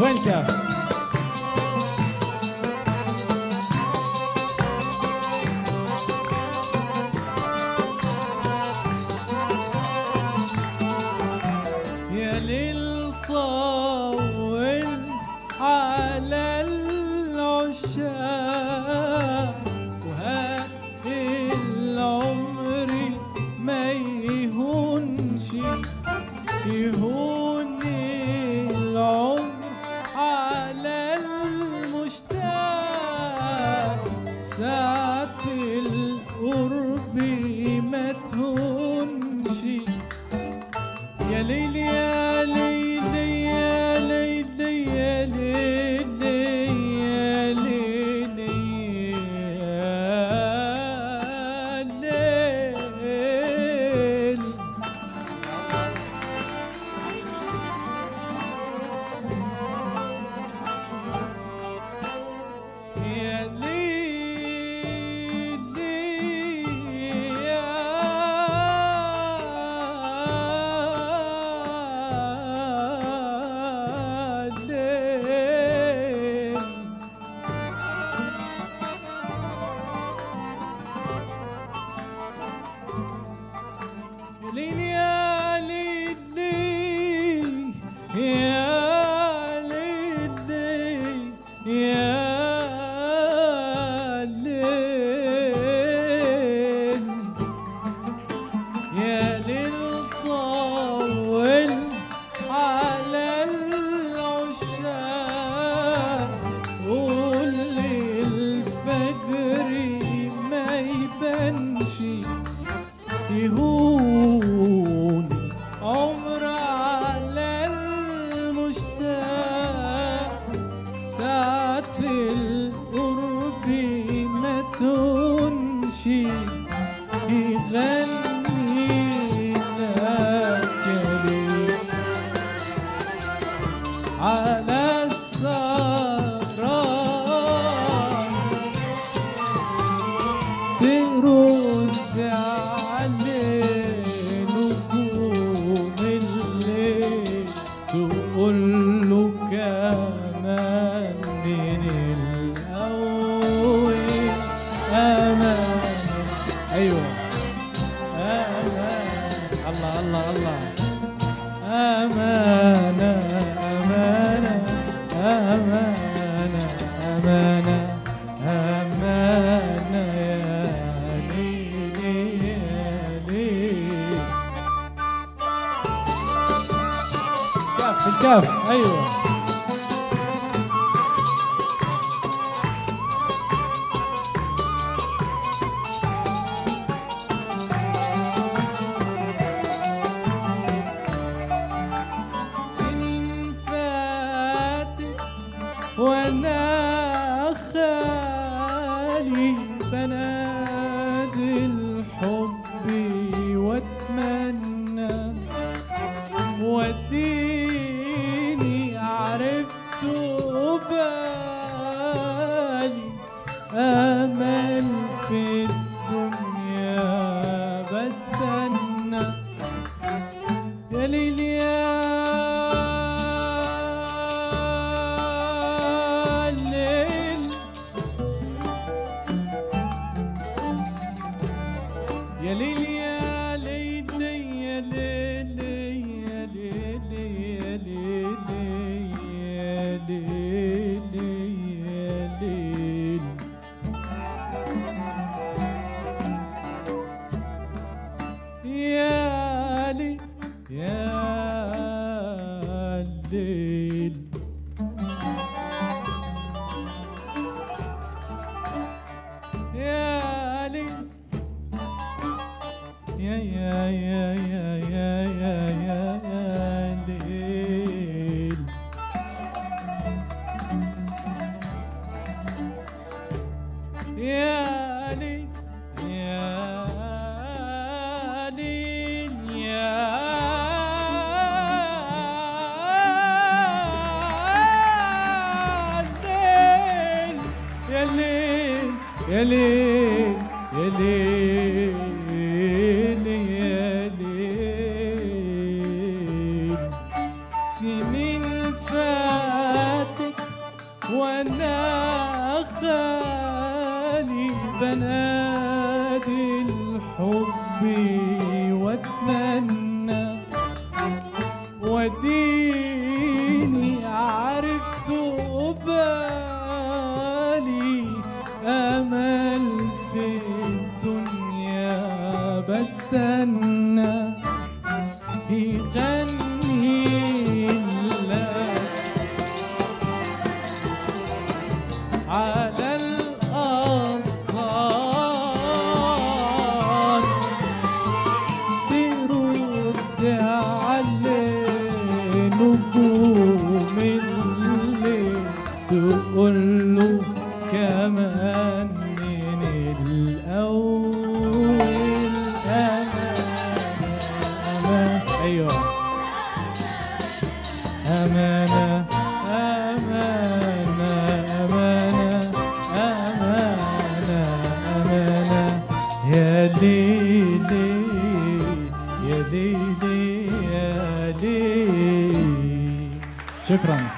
الكاف وين الكاف يا ليل طول على العشاق وهات العمر ما يهونش يهون العمر على المشتاق ساعة القرب ما تهونش يا ليل يا ليل يا ليل يا ليل يا ليل يا ليل يا ليل يا ليل ليل يا ليل يا ليل يا ليل يا ليل طول على العشاق قول الفجر ما يبانش يهون عمر على المشتاق ساعة القرب ما تنش يغني لك ليه على السهران ترد عليه نجوم الليل تقول له كمان من الأول أمان ايوه أمان الله الله الله أمانة أمانة أمانة أمانة أمانة يا ليل يا ليل الكاف الكاف ايوه سنين فاتت وانا خالي بنادي الحب واتمنى وديني عرفت بالي امل في الدنيا بستنى يا ليل يا ليل يا ليل يا ليل يا ليل يا ليل يا ليل يا ليل يا ليل يا ليل يا ليل يا ليل يا يا يا يا يا يا يا يا ليل يا ليل يا ليل يا ليل يا ليل يا ليل يا ليل يا ليل سنين فاتت بنادي الحب واتمنى وديني عرفت بالي امل في الدنيا بستنى يغني لك على الأصال ترد على نجوم الليل تقول له كمان من الأول أمانة أيوه أمانة أمانة أمانة أمانة أمانة يا ليلي يا ليلي يا ليلي شكرا